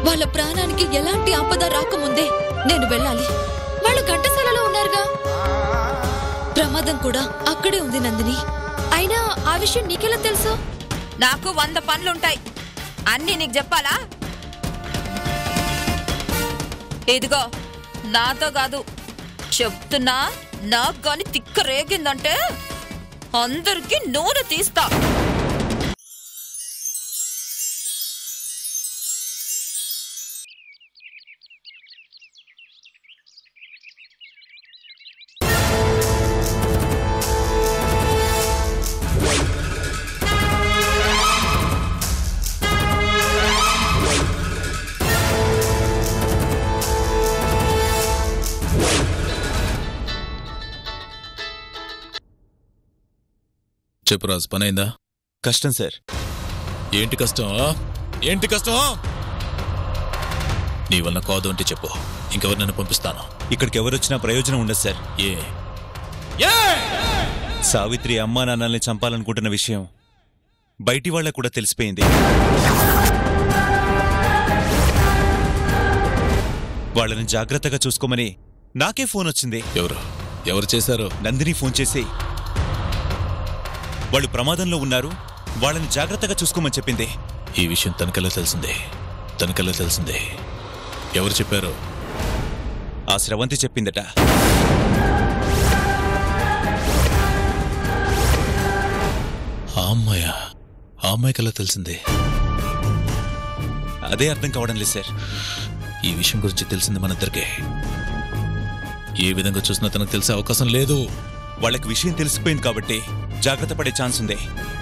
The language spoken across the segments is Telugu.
వాళ్ళ ప్రాణానికి ఎలాంటి ఆపద రాకముందే నేను వెళ్ళాలి వాళ్ళు ఘంటసాలలో ఉన్నారుగా ప్రమాదం కూడా అక్కడే ఉంది నందిని అయినా ఆ విషయం నీకెలా తెలుసు నాకు వంద పనులుంటాయి అన్నీ నీకు చెప్పాలా ఇదిగో నాతో కాదు చెప్తున్నా నాకు గాని తిక్క రేగిందంటే అందరికీ నూనె తీస్తా చెప్పు రాజు పనైందా కష్టం సార్ ఏంటి కష్టం ఆ? ఏంటి కష్టం నీ వల్ల కాదు అంటే చెప్పు ఇంకెవరినైనా పంపిస్తాను ఇక్కడికి ఎవరొచ్చినా ప్రయోజనం ఉండదు సార్ ఏ సావిత్రి అమ్మా నాన్నల్ని చంపాలనుకుంటున్న విషయం బయటి వాళ్ళకు కూడా తెలిసిపోయింది వాళ్ళని జాగ్రత్తగా చూసుకోమని నాకే ఫోన్ వచ్చింది ఎవరు ఎవరు చేశారు నందిని ఫోన్ చేసి వాళ్ళు ప్రమాదంలో ఉన్నారు వాళ్ళని జాగ్రత్తగా చూసుకోమని చెప్పింది ఈ విషయం తనకెలా తెలిసింది తనకెలా తెలిసింది ఎవరు చెప్పారు ఆ స్రవంతి చెప్పిందట ఆ అమ్మాయ ఆ అమ్మాయికి ఎలా తెలిసింది అదే అర్థం కావడం లేదు సార్ ఈ విషయం గురించి తెలిసింది మనిద్దరికీ ఏ విధంగా చూసినా తనకు తెలిసే అవకాశం లేదు వాళ్ళకి విషయం తెలిసిపోయింది కాబట్టి జాగ్రత్త పడే ఛాన్స్ ఉంది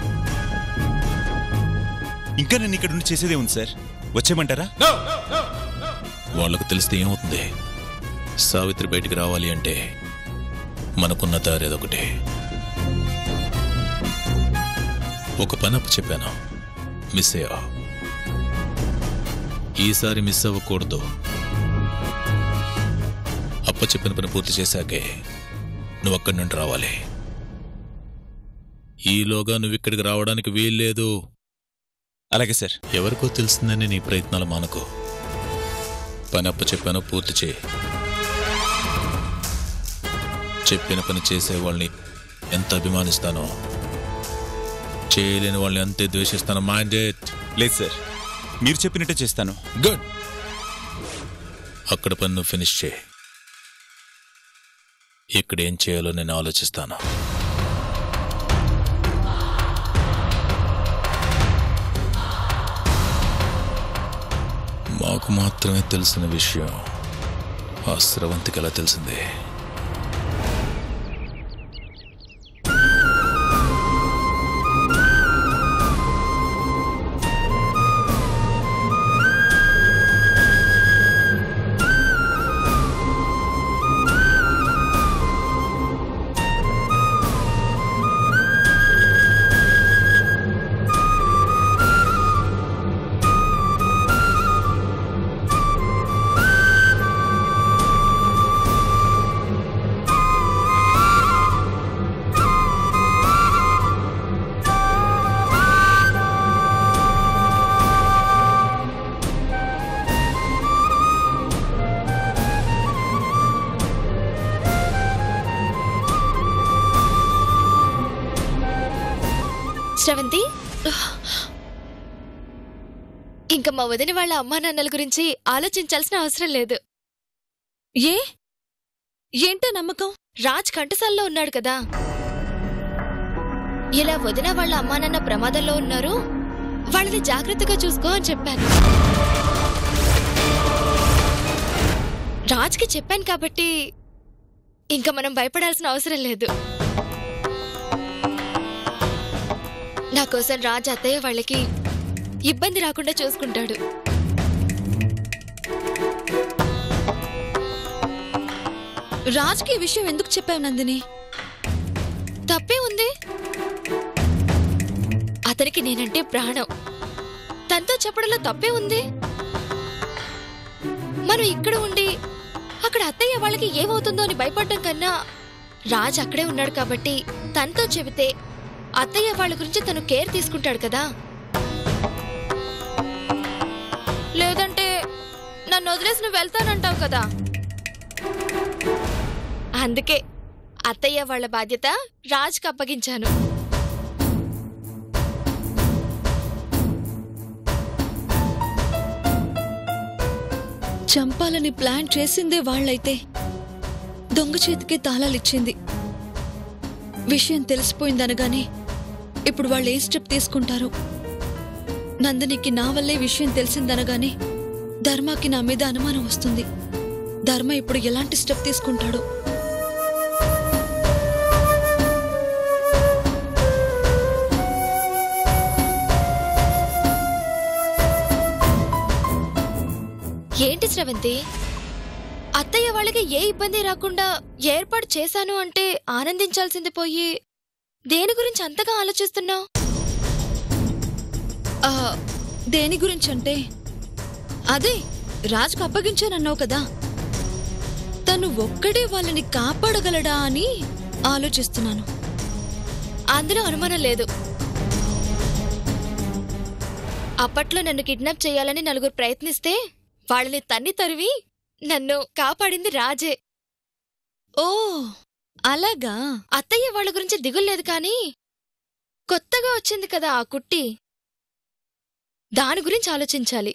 ఇంకా నేను ఇక్కడ నుండి చేసేదే ఉంది సార్ వచ్చేయమంటారా వాళ్లకు తెలిస్తే ఏమవుతుంది సావిత్రి బయటికి రావాలి అంటే మనకున్న దారి అదొకటి ఒక పని అప్పు చెప్పాను మిస్ అయ్యా ఈసారి మిస్ అవ్వకూడదు అప్ప చెప్పిన పని పూర్తి చేశాకే నువ్వు అక్కడి నుండి రావాలి ఈలోగా నువ్వు ఇక్కడికి రావడానికి వీల్లేదు అలాగే సార్ ఎవరికో తెలుస్తుందని నీ ప్రయత్నాలు మానకు పని అప్ప చెప్పానో పూర్తి చేయి చెప్పిన పని చేసే వాళ్ళని ఎంత అభిమానిస్తానో చేయలేని వాళ్ళని అంతే ద్వేషిస్తాను మైండెడ్ లేదు సార్ మీరు చెప్పినట్టే చేస్తాను గుడ్ అక్కడ పని నువ్వు ఫినిష్ చేయి ఇక్కడ ఏం చేయాలో నేను ఆలోచిస్తాను మాకు మాత్రమే తెలిసిన విషయం ఆ స్రవంతికి ఎలా తెలిసింది శ్రవంతి ఇంకా మా వదిన వాళ్ళ అమ్మా నాన్నల గురించి ఆలోచించాల్సిన అవసరం లేదు ఏ ఏంటో నమ్మకం రాజ్ కంటసాల్లో ఉన్నాడు కదా ఇలా వదిన వాళ్ళ అమ్మా నాన్న ప్రమాదంలో ఉన్నారు వాళ్ళని జాగ్రత్తగా చూసుకో అని చెప్పాను రాజ్కి చెప్పాను కాబట్టి ఇంకా మనం భయపడాల్సిన అవసరం లేదు నా కోసం రాజ్ అత్తయ్య వాళ్ళకి ఇబ్బంది రాకుండా చూసుకుంటాడు రాజ్కి ఈ విషయం ఎందుకు చెప్పావు నందిని తప్పే ఉంది అతనికి నేనంటే ప్రాణం తనతో చెప్పడంలో తప్పే ఉంది మనం ఇక్కడ ఉండి అక్కడ అత్తయ్య వాళ్ళకి ఏమవుతుందో అని భయపడటం కన్నా రాజ్ అక్కడే ఉన్నాడు కాబట్టి తనతో చెబితే అత్తయ్య వాళ్ళ గురించి తను కేర్ తీసుకుంటాడు కదా లేదంటే నన్ను వదిలేసి నువ్వు వెళ్తానంటావు కదా అందుకే అత్తయ్య వాళ్ళ బాధ్యత రాజ్కి అప్పగించాను చంపాలని ప్లాన్ చేసిందే వాళ్ళైతే దొంగ చేతికి తాళాలిచ్చింది విషయం తెలిసిపోయిందనగానే ఇప్పుడు వాళ్ళు ఏ స్టెప్ తీసుకుంటారో నందినికి నా వల్లే విషయం తెలిసిందనగానే ధర్మకి నా మీద అనుమానం వస్తుంది ధర్మ ఇప్పుడు ఎలాంటి స్టెప్ తీసుకుంటాడో ఏంటి శ్రవంతి అత్తయ్య వాళ్ళకి ఏ ఇబ్బంది రాకుండా ఏర్పాటు చేశాను అంటే ఆనందించాల్సింది పోయి దేని గురించి అంతగా ఆలోచిస్తున్నావు ఆ, దేని గురించంటే అదే రాజ్కి అప్పగించానన్నావు కదా తను ఒక్కడే వాళ్ళని కాపాడగలడా అని ఆలోచిస్తున్నాను అందులో అనుమానం లేదు అప్పట్లో నన్ను కిడ్నాప్ చేయాలని నలుగురు ప్రయత్నిస్తే వాళ్ళని తన్ని తరివి నన్ను కాపాడింది రాజే ఓ అలాగా అత్తయ్య వాళ్ళ గురించి దిగుల్లేదు కానీ కొత్తగా వచ్చింది కదా ఆ కుట్టి దాని గురించి ఆలోచించాలి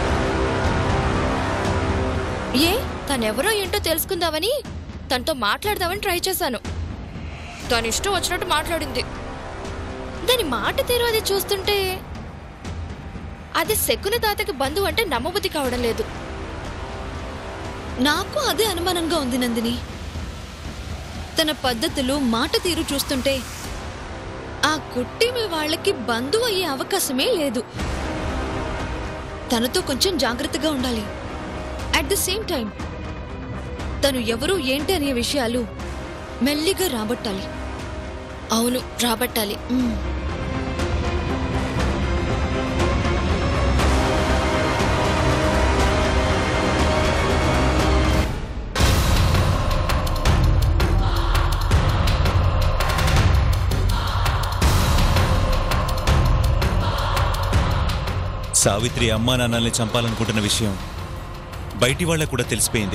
ఏ తనెవరో ఏంటో తెలుసుకుందామని తనతో మాట్లాడదామని ట్రై చేశాను తన ఇష్టం వచ్చినట్టు మాట్లాడింది దాని మాట తీరు అది చూస్తుంటే అది శకున తాతకి బంధువు అంటే నమ్మబుద్ధి కావడం లేదు నాకు అదే అనుమానంగా ఉంది నందిని తన పద్ధతులు మాట తీరు చూస్తుంటే ఆ కుట్టి మీ వాళ్ళకి బంధువు అయ్యే అవకాశమే లేదు తనతో కొంచెం జాగ్రత్తగా ఉండాలి అట్ ద సేమ్ టైం తను ఎవరు ఏంటి అనే విషయాలు మెల్లిగా రాబట్టాలి అవును రాబట్టాలి మ్మ్. సావిత్రి అమ్మా నాన్నల్ని చంపాలనుకుంటున్న విషయం బయటి వాళ్ళకు కూడా తెలిసిపోయింది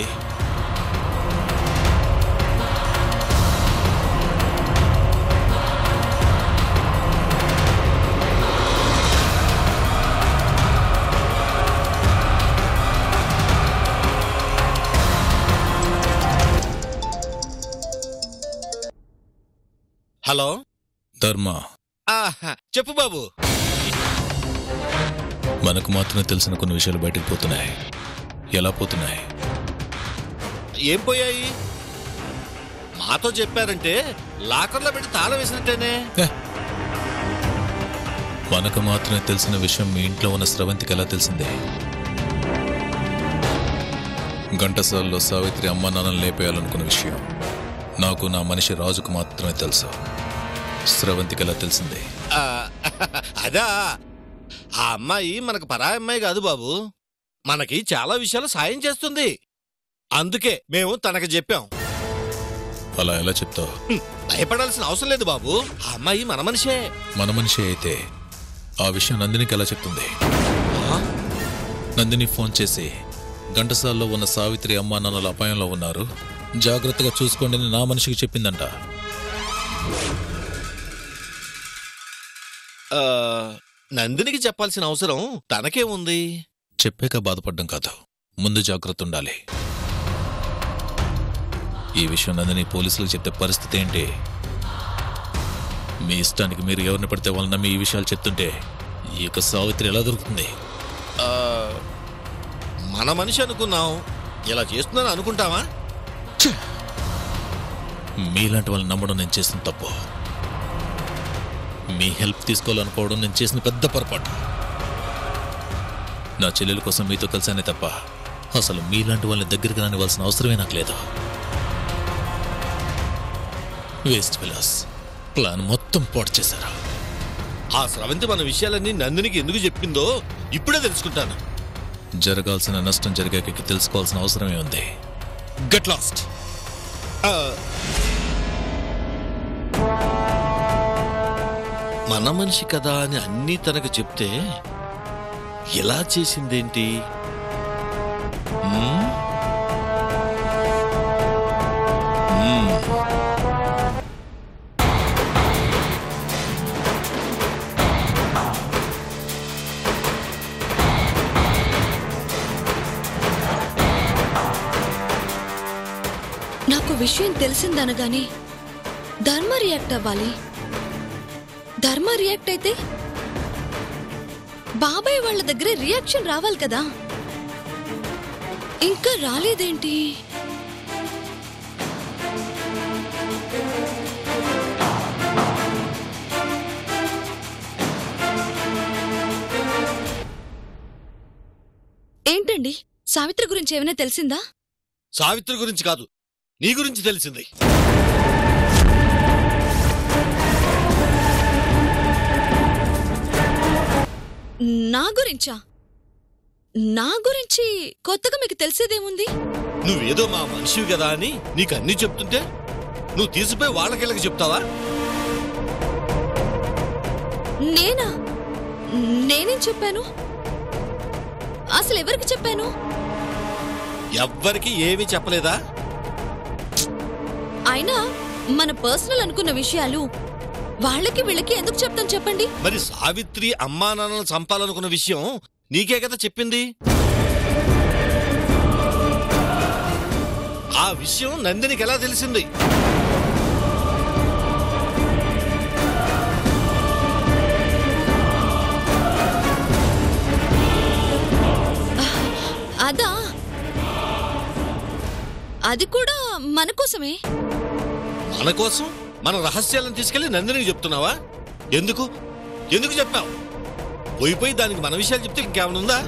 హలో ధర్మ ఆహా, చెప్పు బాబు మనకు మాత్రమే తెలిసిన కొన్ని విషయాలు బయటకు పోతున్నాయి ఎలా పోతున్నాయి ఏం పోయాయి మాతో చెప్పారంటే లాకర్లో పెట్టి తాళం వేసినట్టేనే మనకు మాత్రమే తెలిసిన విషయం మీ ఇంట్లో ఉన్న స్రవంతికి ఎలా తెలిసిందే ఘంటసాలలో సావిత్రి అమ్మ నాన్నలు లేపేయాలనుకున్న విషయం నాకు నా మనిషి రాజుకు మాత్రమే తెలుసు స్రవంతికి ఎలా తెలిసిందే ఆ, అదా ఆ అమ్మాయి మనకు పరాయి అమ్మాయి కాదు బాబు మనకి చాలా విషయాలు సాయం చేస్తుంది అందుకే మేము తనకు చెప్పాం అలా ఎలా చెప్తావు హ్మ్, భయపడాల్సిన అవసరం లేదు బాబు ఆ అమ్మాయి మన మనిషే మన మనిషి అయితే ఆ విషయం నందినికి ఎలా చెప్తుంది ఆ? నందిని ఫోన్ చేసి ఘంటసాలలో ఉన్న సావిత్రి అమ్మా నాన్నల అపాయంలో ఉన్నారు జాగ్రత్తగా చూసుకోండి అని నా మనిషికి చెప్పిందంట ఆ, నందినికి చెప్పాల్సిన అవసరం తనకే ఉంది చెప్పాక బాధపడడం కాదు ముందు జాగ్రత్త ఉండాలి ఈ విషయం నందిని పోలీసులకు చెప్తే పరిస్థితి ఏంటి మీ ఇష్టానికి మీరు ఎవరిని పడితే వాళ్ళని నమ్మి ఈ విషయాలు చెప్తుంటే ఈ యొక్క సావిత్రి ఎలా దొరుకుతుంది ఆ, మన మనిషి అనుకున్నాం ఇలా చేస్తున్నాను అనుకుంటావా మీలాంటి వాళ్ళని నమ్మడం నేను చేసిన తప్పు మీ హెల్ప్ తీసుకోవాలనుకోవడం నేను చేసిన పెద్ద పొరపాటు నా చెల్లెల కోసం మీతో కలిసానే తప్ప అసలు మీలాంటి వాళ్ళని దగ్గరికి రానివ్వాల్సిన అవసరమే నాకు లేదు వేస్ట్ విలాస్ ప్లాన్ మొత్తం పాటు చేశారు ఆ స్రవంతి మన విషయాలన్నీ నందినికి ఎందుకు చెప్పిందో ఇప్పుడే తెలుసుకుంటాను జరగాల్సిన నష్టం జరిగాక ఇక తెలుసుకోవాల్సిన అవసరమే ఉంది గెట్ లాస్ట్ ఆ, మన మనిషి కదా అని అన్నీ తనకు చెప్తే ఎలా చేసిందేంటి మ్మ్. మ్మ్. నాకు విషయం తెలిసిందనగానే ధర్మ రియాక్ట్ అవ్వాలి ధర్మ రియాక్ట్ అయితే బాబాయ్ వాళ్ళ దగ్గర రియాక్షన్ రావాలి కదా ఇంకా రాలేదేంటి ఏంటండి సావిత్రి గురించి ఏమైనా తెలిసిందా సావిత్రి గురించి కాదు నీ గురించి తెలిసింది నా గురించా నా గురించి కొత్తగా మీకు తెలిసేదేముంది నువ్వేదో మా మనిషివి కదా అని నీకు అన్నీ చెప్తుంటే నువ్వు తీసిపోయి వాళ్ళకిళ్ళకి చెప్తావా నేనా నేనేం చెప్పాను అసలు ఎవరికి చెప్పాను ఎవ్వరికి ఏమీ చెప్పలేదా అయినా మన పర్సనల్ అనుకున్న విషయాలు వాళ్ళకి వీళ్ళకి ఎందుకు చెప్తాను చెప్పండి మరి సావిత్రి అమ్మా నాన్నలు చంపాలనుకున్న విషయం నీకే కదా చెప్పింది ఆ విషయం నందినికి ఎలా తెలిసింది అదా అది కూడా మన కోసమే మన కోసం మన రహస్యాలను తీసుకెళ్లి నందినికి చెప్తున్నావా ఎందుకు ఎందుకు చెప్పావు పోయి పోయి దానికి మన విషయాలు చెప్తే ఇంకేమైనా ఉందా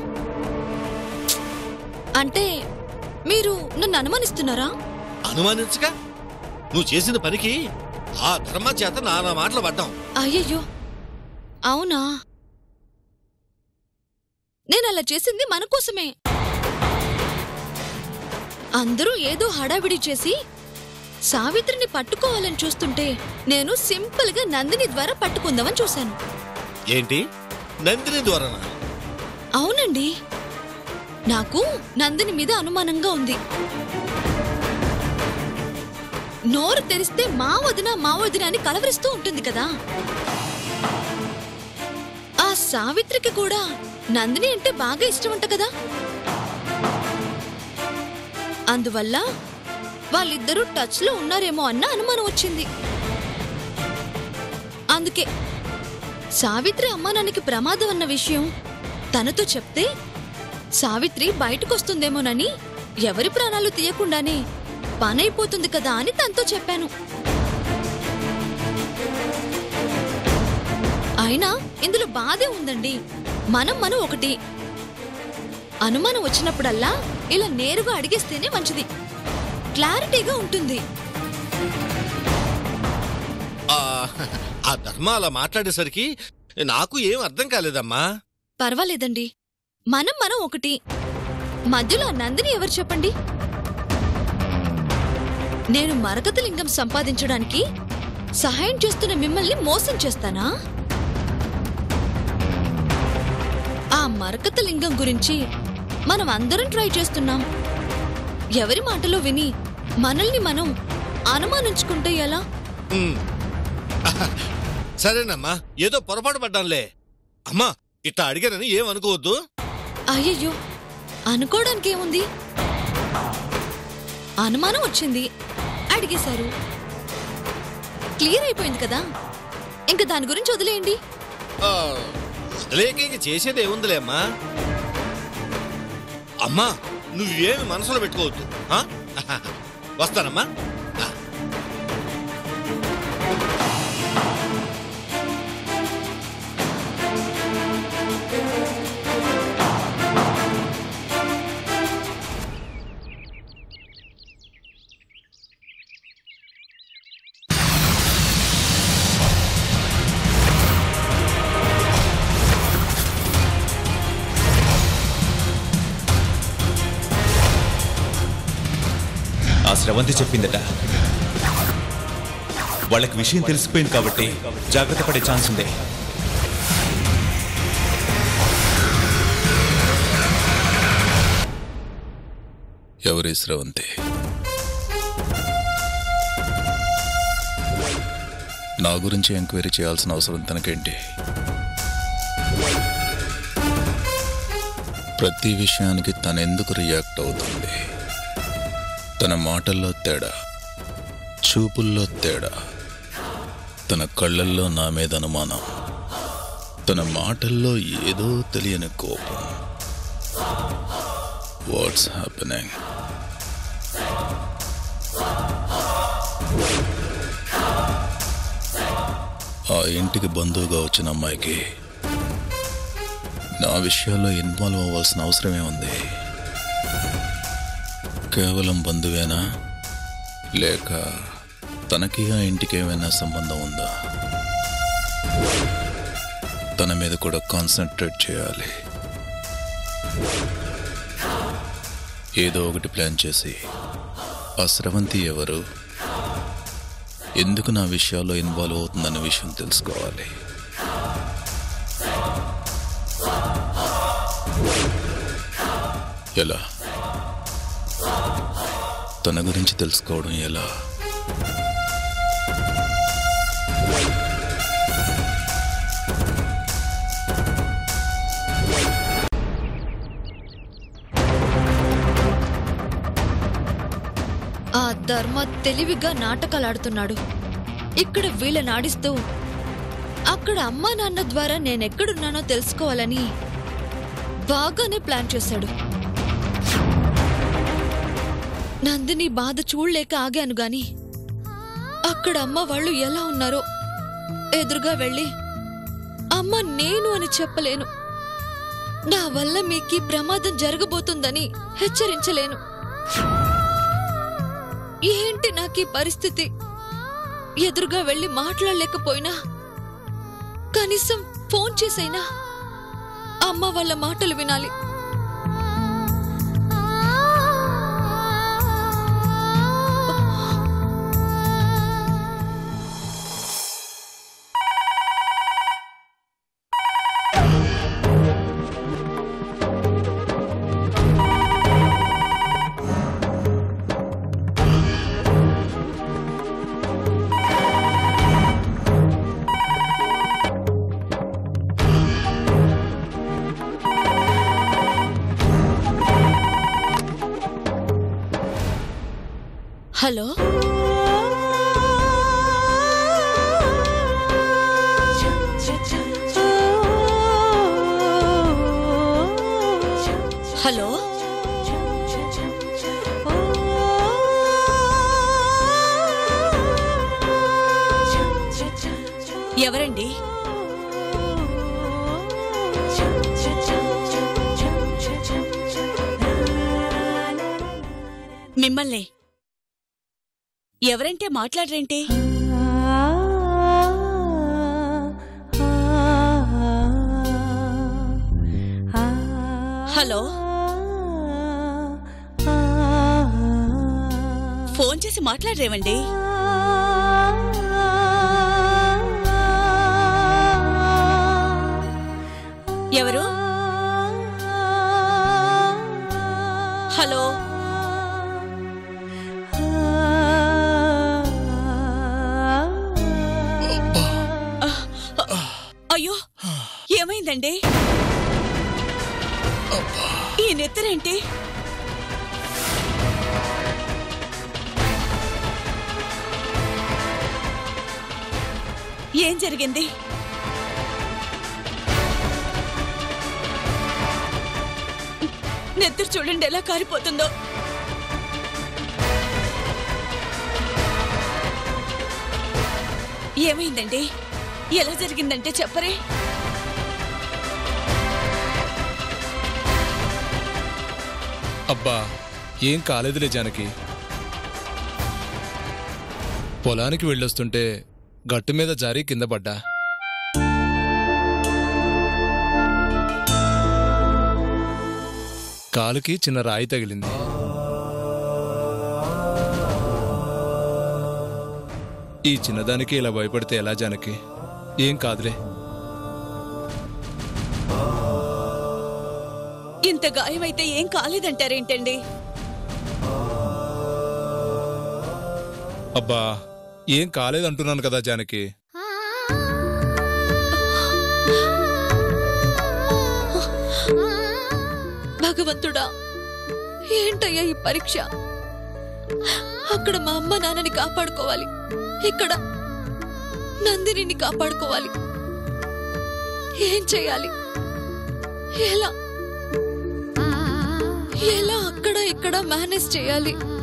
అంటే మీరు నన్ను అనుమానిస్తున్నారా అనుమానించగా నువ్వు చేసిన పనికి ఆ ధర్మ చేత నానా మాటలు పడ్డాం అయ్యయ్యో అవునా నేను అలా చేసింది మన కోసమే అందరూ ఏదో హడావిడి చేసి సావిత్రిని పట్టుకోవాలని చూస్తుంటే నేను సింపుల్ గా నందిని ద్వారా పట్టుకుందామని చూశాను ఏంటి నందిని ద్వారానా అవునండి నాకు నందిని మీద అనుమానంగా ఉంది నోరు తెరిస్తే మా వదిన మా వదిన అని కలవరిస్తూ ఉంటుంది కదా ఆ సావిత్రికి కూడా నందిని అంటే బాగా ఇష్టమంట కదా అందువల్ల వాళ్ళిద్దరూ టచ్ లో ఉన్నారేమో అన్న అనుమానం వచ్చింది అందుకే సావిత్రి అమ్మానానికి ప్రమాదం అన్న విషయం తనతో చెప్తే సావిత్రి బయటకొస్తుందేమోనని ఎవరి ప్రాణాలు తీయకుండానే పనైపోతుంది కదా అని తనతో చెప్పాను అయినా ఇందులో బాధే ఉందండి మనం మనం ఒకటి అనుమానం వచ్చినప్పుడల్లా ఇలా నేరుగా అడిగేస్తేనే మంచిది క్లారిటీగా ఉంటుంది ఆ, ఆ ధర్మ అలా మాట్లాడేసరికి నాకు ఏం అర్థం కాలేదమ్మా పర్వాలేదండి మనం మనం ఒకటి మధ్యలో ఆ నందిని ఎవరు చెప్పండి నేను మరకత లింగం సంపాదించడానికి సహాయం చేస్తున్న మిమ్మల్ని మోసం చేస్తానా ఆ మరకత లింగం గురించి మనం అందరం ట్రై చేస్తున్నాం ఎవరి మాటలో విని మనల్ని మనం అనుమానించుకుంటే ఎలా ఉమ్. సరేనమ్మా ఏదో పొరపాటు పడ్డాంలే అమ్మా ఇట్లా అడిగానని ఏం అనుకోవద్దు అయ్యయ్యో అనుకోవడానికి ఏముంది అనుమానం వచ్చింది అడిగేశారు క్లియర్ అయిపోయింది కదా ఇంకా దాని గురించి వదిలేయండి ఆ, వదిలేక ఇంక చేసేది ఏముందిలే అమ్మా అమ్మా నువ్వేమి మనసులో పెట్టుకోవద్దు ఆ? వస్తానమ్మా ఆ. ఆ స్రవంతి చెప్పిందట వాళ్ళకి విషయం తెలిసిపోయింది కాబట్టి జాగ్రత్త పడే ఛాన్స్ ఉంది ఎవరి స్రవంతి నా గురించి ఎంక్వైరీ చేయాల్సిన అవసరం తనకేంటి ప్రతి విషయానికి తనెందుకు రియాక్ట్ అవుతుంది తన మాటల్లో తేడా చూపుల్లో తేడా తన కళ్ళల్లో నా మీద అనుమానం తన మాటల్లో ఏదో తెలియని కోపం వాట్స్ హ్యాపెనింగ్ ఆ ఇంటికి బంధువుగా వచ్చిన అమ్మాయికి నా విషయాల్లో ఇన్వాల్వ్ అవ్వాల్సిన అవసరమే ఉంది కేవలం బంధువేనా లేక తనకి ఆ ఇంటికి ఏమైనా సంబంధం ఉందా తన మీద కూడా కాన్సన్ట్రేట్ చేయాలి ఏదో ఒకటి ప్లాన్ చేసి ఆ స్రవంతి ఎవరు ఎందుకు నా విషయాల్లో ఇన్వాల్వ్ అవుతుందన్న విషయం తెలుసుకోవాలి ఎలా తన గురించి తెలుసుకోవడం ఎలా ఆ ధర్మ తెలివిగా నాటకాలాడుతున్నాడు ఇక్కడ వీళ్ళ నాడిస్తూ అక్కడ అమ్మా నాన్న ద్వారా నేనెక్కడున్నానో తెలుసుకోవాలని బాగానే ప్లాన్ చేశాడు నందిని బాధ చూడలేక ఆగాను గాని అక్కడ అమ్మ వాళ్ళు ఎలా ఉన్నారో ఎదురుగా వెళ్ళి అమ్మ నేను అని చెప్పలేను నా వల్ల మీకీ ప్రమాదం జరగబోతుందని హెచ్చరించలేను ఏంటి నాకీ పరిస్థితి ఎదురుగా వెళ్ళి మాట్లాడలేకపోయినా కనీసం ఫోన్ చేసైనా అమ్మ వాళ్ళ మాటలు వినాలి హలో హలో ఎవరండి మిమ్మల్ని ఎవరంటే మాట్లాడరేంటి హలో ఫోన్ చేసి మాట్లాడరేవండి ఎవరు హలో అయ్యో ఏమైందండి ఈ నెత్తరేంటి ఏం జరిగింది నెత్తురు చూడండి ఎలా కారిపోతుందో ఏమైందండి ఎలా జరిగిందంటే చెప్పరే అబ్బా ఏం కాలేదులే జానకి పొలానికి వెళ్ళొస్తుంటే గట్టు మీద జారి కింద పడ్డా కాలుకి చిన్న రాయి తగిలింది ఈ చిన్నదానికి ఇలా భయపడితే ఎలా జానకి ఏం కాదులే ఇంత గాయమైతే ఏం కాలేదంటారేంటండి అబ్బా ఏం కాలేదంటున్నాను కదా జానకి భగవంతుడా ఏంటయ్యా ఈ పరీక్ష అక్కడ మా అమ్మ నాన్నని కాపాడుకోవాలి ఇక్కడ నందినిని కాపాడుకోవాలి ఏం చేయాలి ఎలా ఎలా అక్కడ ఇక్కడ మేనేజ్ చేయాలి